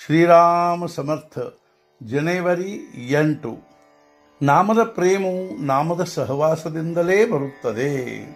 ಶ್ರೀರಾಮ ಸಮರ್ಥ ಜನವರಿ ಎಂಟು ನಾಮದ ಪ್ರೇಮವು ನಾಮದ ಸಹವಾಸದಿಂದಲೇ ಬರುತ್ತದೆ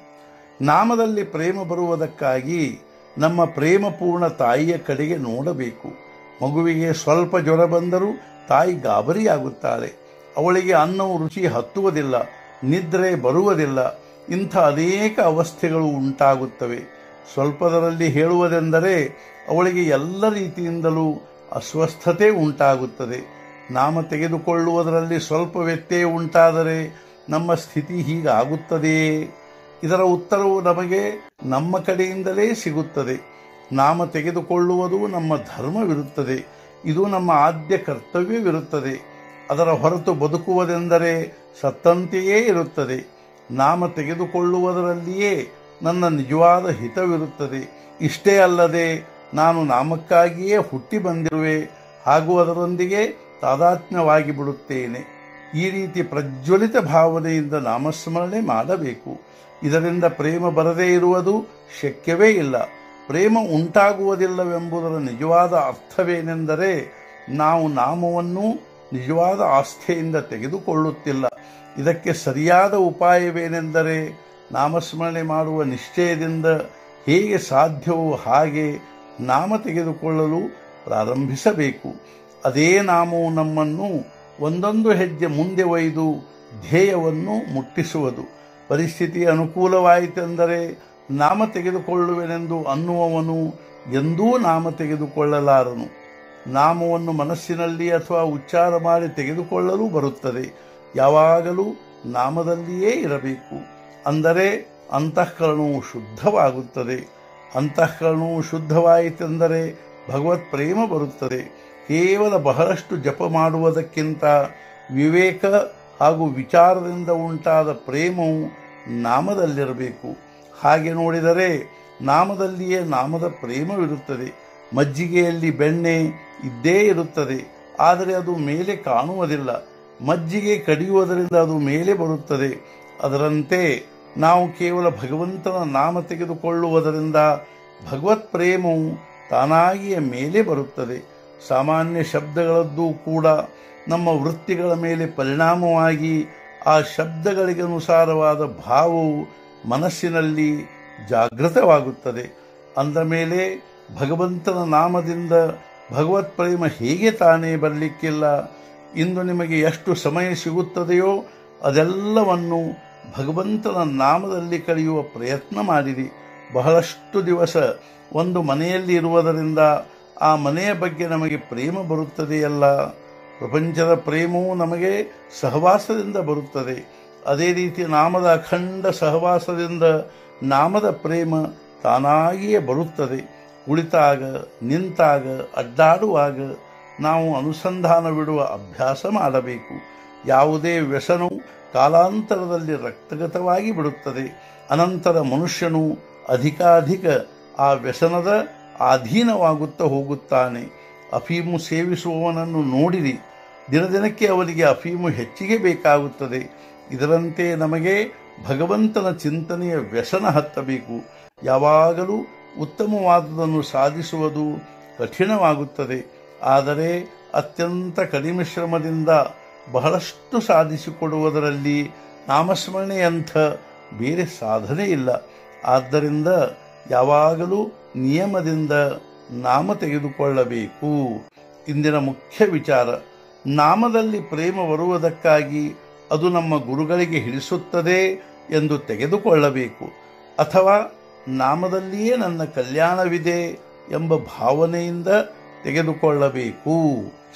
ನಾಮದಲ್ಲಿ ಪ್ರೇಮ ಬರುವುದಕ್ಕಾಗಿ ನಮ್ಮ ಪ್ರೇಮಪೂರ್ಣ ತಾಯಿಯ ಕಡೆಗೆ ನೋಡಬೇಕು ಮಗುವಿಗೆ ಸ್ವಲ್ಪ ಜ್ವರ ಬಂದರೂ ತಾಯಿ ಗಾಬರಿಯಾಗುತ್ತಾಳೆ ಅವಳಿಗೆ ಅನ್ನವು ರುಚಿ ಹತ್ತುವುದಿಲ್ಲ ನಿದ್ರೆ ಬರುವುದಿಲ್ಲ ಇಂಥ ಅನೇಕ ಅವಸ್ಥೆಗಳು ಉಂಟಾಗುತ್ತವೆ ಸ್ವಲ್ಪದರಲ್ಲಿ ಹೇಳುವುದೆಂದರೆ ಅವಳಿಗೆ ಎಲ್ಲ ರೀತಿಯಿಂದಲೂ ಅಸ್ವಸ್ಥತೆ ಉಂಟಾಗುತ್ತದೆ ನಾಮ ತೆಗೆದುಕೊಳ್ಳುವುದರಲ್ಲಿ ಸ್ವಲ್ಪ ವ್ಯತ್ಯಯ ಉಂಟಾದರೆ ನಮ್ಮ ಸ್ಥಿತಿ ಹೀಗಾಗುತ್ತದೆಯೇ ಇದರ ಉತ್ತರವು ನಮಗೆ ನಮ್ಮ ಕಡೆಯಿಂದಲೇ ಸಿಗುತ್ತದೆ ನಾಮ ತೆಗೆದುಕೊಳ್ಳುವುದು ನಮ್ಮ ಧರ್ಮವಿರುತ್ತದೆ ಇದು ನಮ್ಮ ಆದ್ಯ ಕರ್ತವ್ಯವಿರುತ್ತದೆ ಅದರ ಹೊರತು ಬದುಕುವುದೆಂದರೆ ಸತ್ತಂತೆಯೇ ಇರುತ್ತದೆ ನಾಮ ತೆಗೆದುಕೊಳ್ಳುವುದರಲ್ಲಿಯೇ ನನ್ನ ನಿಜವಾದ ಹಿತವಿರುತ್ತದೆ ಇಷ್ಟೇ ಅಲ್ಲದೆ ನಾನು ನಾಮಕ್ಕಾಗಿಯೇ ಹುಟ್ಟಿ ಬಂದಿರುವೆ ಹಾಗೂ ಅದರೊಂದಿಗೆ ತಾದಾತ್ಮ್ಯವಾಗಿ ಬಿಡುತ್ತೇನೆ ಈ ರೀತಿ ಪ್ರಜ್ವಲಿತ ಭಾವನೆಯಿಂದ ನಾಮಸ್ಮರಣೆ ಮಾಡಬೇಕು ಇದರಿಂದ ಪ್ರೇಮ ಬರದೇ ಇರುವುದು ಶಕ್ಯವೇ ಇಲ್ಲ ಪ್ರೇಮ ಉಂಟಾಗುವುದಿಲ್ಲವೆಂಬುದರ ನಿಜವಾದ ಅರ್ಥವೇನೆಂದರೆ ನಾವು ನಾಮವನ್ನು ನಿಜವಾದ ಆಸ್ಥೆಯಿಂದ ತೆಗೆದುಕೊಳ್ಳುತ್ತಿಲ್ಲ ಇದಕ್ಕೆ ಸರಿಯಾದ ಉಪಾಯವೇನೆಂದರೆ ನಾಮಸ್ಮರಣೆ ಮಾಡುವ ನಿಶ್ಚಯದಿಂದ ಹೇಗೆ ಸಾಧ್ಯವೋ ಹಾಗೆ ನಾಮ ತೆಗೆದುಕೊಳ್ಳಲು ಪ್ರಾರಂಭಿಸಬೇಕು ಅದೇ ನಾಮವು ನಮ್ಮನ್ನು ಒಂದೊಂದು ಹೆಜ್ಜೆ ಮುಂದೆ ಒಯ್ದು ಧ್ಯೇಯವನ್ನು ಮುಟ್ಟಿಸುವುದು ಪರಿಸ್ಥಿತಿ ಅನುಕೂಲವಾಯಿತೆಂದರೆ ನಾಮ ತೆಗೆದುಕೊಳ್ಳುವೆನೆಂದು ಅನ್ನುವವನು ಎಂದೂ ನಾಮ ತೆಗೆದುಕೊಳ್ಳಲಾರನು ನಾಮವನ್ನು ಮನಸ್ಸಿನಲ್ಲಿ ಅಥವಾ ಉಚ್ಚಾರ ಮಾಡಿ ತೆಗೆದುಕೊಳ್ಳಲು ಬರುತ್ತದೆ ಯಾವಾಗಲೂ ನಾಮದಲ್ಲಿಯೇ ಇರಬೇಕು ಅಂದರೆ ಅಂತಃಕರಣವು ಶುದ್ಧವಾಗುತ್ತದೆ ಅಂತಃಕರಣವು ಶುದ್ಧವಾಯಿತೆಂದರೆ ಭಗವತ್ ಪ್ರೇಮ ಬರುತ್ತದೆ ಕೇವಲ ಬಹಳಷ್ಟು ಜಪ ಮಾಡುವುದಕ್ಕಿಂತ ವಿವೇಕ ಹಾಗೂ ವಿಚಾರದಿಂದ ಉಂಟಾದ ಪ್ರೇಮವು ನಾಮದಲ್ಲಿರಬೇಕು ಹಾಗೆ ನೋಡಿದರೆ ನಾಮದಲ್ಲಿಯೇ ನಾಮದ ಪ್ರೇಮವಿರುತ್ತದೆ ಮಜ್ಜಿಗೆಯಲ್ಲಿ ಬೆಣ್ಣೆ ಇದ್ದೇ ಇರುತ್ತದೆ ಆದರೆ ಅದು ಮೇಲೆ ಕಾಣುವುದಿಲ್ಲ ಮಜ್ಜಿಗೆ ಕಡಿಯುವುದರಿಂದ ಅದು ಮೇಲೆ ಬರುತ್ತದೆ ಅದರಂತೆ ನಾವು ಕೇವಲ ಭಗವಂತನ ನಾಮ ತೆಗೆದುಕೊಳ್ಳುವುದರಿಂದ ಭಗವತ್ ಪ್ರೇಮವು ತಾನಾಗಿಯೇ ಮೇಲೆ ಬರುತ್ತದೆ ಸಾಮಾನ್ಯ ಶಬ್ದಗಳದ್ದು ಕೂಡ ನಮ್ಮ ವೃತ್ತಿಗಳ ಮೇಲೆ ಪರಿಣಾಮವಾಗಿ ಆ ಶಬ್ದಗಳಿಗನುಸಾರವಾದ ಭಾವವು ಮನಸ್ಸಿನಲ್ಲಿ ಜಾಗೃತವಾಗುತ್ತದೆ ಅಂದ ಮೇಲೆ ಭಗವಂತನ ನಾಮದಿಂದ ಭಗವತ್ ಪ್ರೇಮ ಹೇಗೆ ತಾನೇ ಬರಲಿಕ್ಕಿಲ್ಲ ಇಂದು ನಿಮಗೆ ಎಷ್ಟು ಸಮಯ ಸಿಗುತ್ತದೆಯೋ ಅದೆಲ್ಲವನ್ನು ಭಗವಂತನ ನಾಮದಲ್ಲಿ ಕಳೆಯುವ ಪ್ರಯತ್ನ ಮಾಡಿರಿ ಬಹಳಷ್ಟು ದಿವಸ ಒಂದು ಮನೆಯಲ್ಲಿ ಇರುವುದರಿಂದ ಆ ಮನೆಯ ಬಗ್ಗೆ ನಮಗೆ ಪ್ರೇಮ ಬರುತ್ತದೆಯಲ್ಲ ಪ್ರಪಂಚದ ಪ್ರೇಮವು ನಮಗೆ ಸಹವಾಸದಿಂದ ಬರುತ್ತದೆ ಅದೇ ರೀತಿ ನಾಮದ ಅಖಂಡ ಸಹವಾಸದಿಂದ ನಾಮದ ಪ್ರೇಮ ತಾನಾಗಿಯೇ ಬರುತ್ತದೆ ಕುಳಿತಾಗ ನಿಂತಾಗ ಅಡ್ಡಾಡುವಾಗ ನಾವು ಅನುಸಂಧಾನವಿಡುವ ಅಭ್ಯಾಸ ಮಾಡಬೇಕು ಯಾವುದೇ ವ್ಯಸನವು ಕಾಲಾಂತರದಲ್ಲಿ ರಕ್ತಗತವಾಗಿ ಬಿಡುತ್ತದೆ ಅನಂತರ ಮನುಷ್ಯನು ಅಧಿಕಾಧಿಕ ಆ ವ್ಯಸನದ ಅಧೀನವಾಗುತ್ತಾ ಹೋಗುತ್ತಾನೆ ಅಫೀಮು ಸೇವಿಸುವವನನ್ನು ನೋಡಿರಿ ದಿನದಿನಕ್ಕೆ ಅವನಿಗೆ ಅಫೀಮು ಹೆಚ್ಚಿಗೆ ಬೇಕಾಗುತ್ತದೆ ಇದರಂತೆ ನಮಗೆ ಭಗವಂತನ ಚಿಂತನೆಯ ವ್ಯಸನ ಹತ್ತಬೇಕು ಯಾವಾಗಲೂ ಉತ್ತಮವಾದುದನ್ನು ಸಾಧಿಸುವುದು ಕಠಿಣವಾಗುತ್ತದೆ ಆದರೆ ಅತ್ಯಂತ ಕಡಿಮೆ ಶ್ರಮದಿಂದ ಬಹಳಷ್ಟು ಸಾಧಿಸಿಕೊಡುವುದರಲ್ಲಿ ನಾಮಸ್ಮರಣೆಯಂಥ ಬೇರೆ ಸಾಧನೆ ಇಲ್ಲ ಆದ್ದರಿಂದ ಯಾವಾಗಲೂ ನಿಯಮದಿಂದ ನಾಮ ತೆಗೆದುಕೊಳ್ಳಬೇಕು ಇಂದಿನ ಮುಖ್ಯ ವಿಚಾರ ನಾಮದಲ್ಲಿ ಪ್ರೇಮ ಬರುವುದಕ್ಕಾಗಿ ಅದು ನಮ್ಮ ಗುರುಗಳಿಗೆ ಹಿಡಿಸುತ್ತದೆ ಎಂದು ತೆಗೆದುಕೊಳ್ಳಬೇಕು ಅಥವಾ ನಾಮದಲ್ಲಿಯೇ ನನ್ನ ಕಲ್ಯಾಣವಿದೆ ಎಂಬ ಭಾವನೆಯಿಂದ ತೆಗೆದುಕೊಳ್ಳಬೇಕು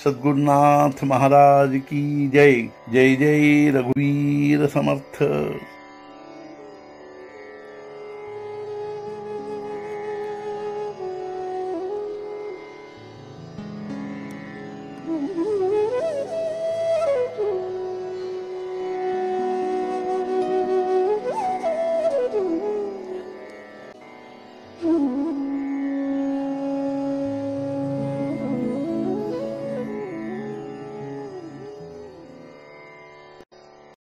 ಸದ್ಗುರುನಾಥ ಮಹಾರಾಜ್ ಕಿ ಜೈ ಜೈ ಜೈ ರಘುವೀರ ಸಮರ್ಥ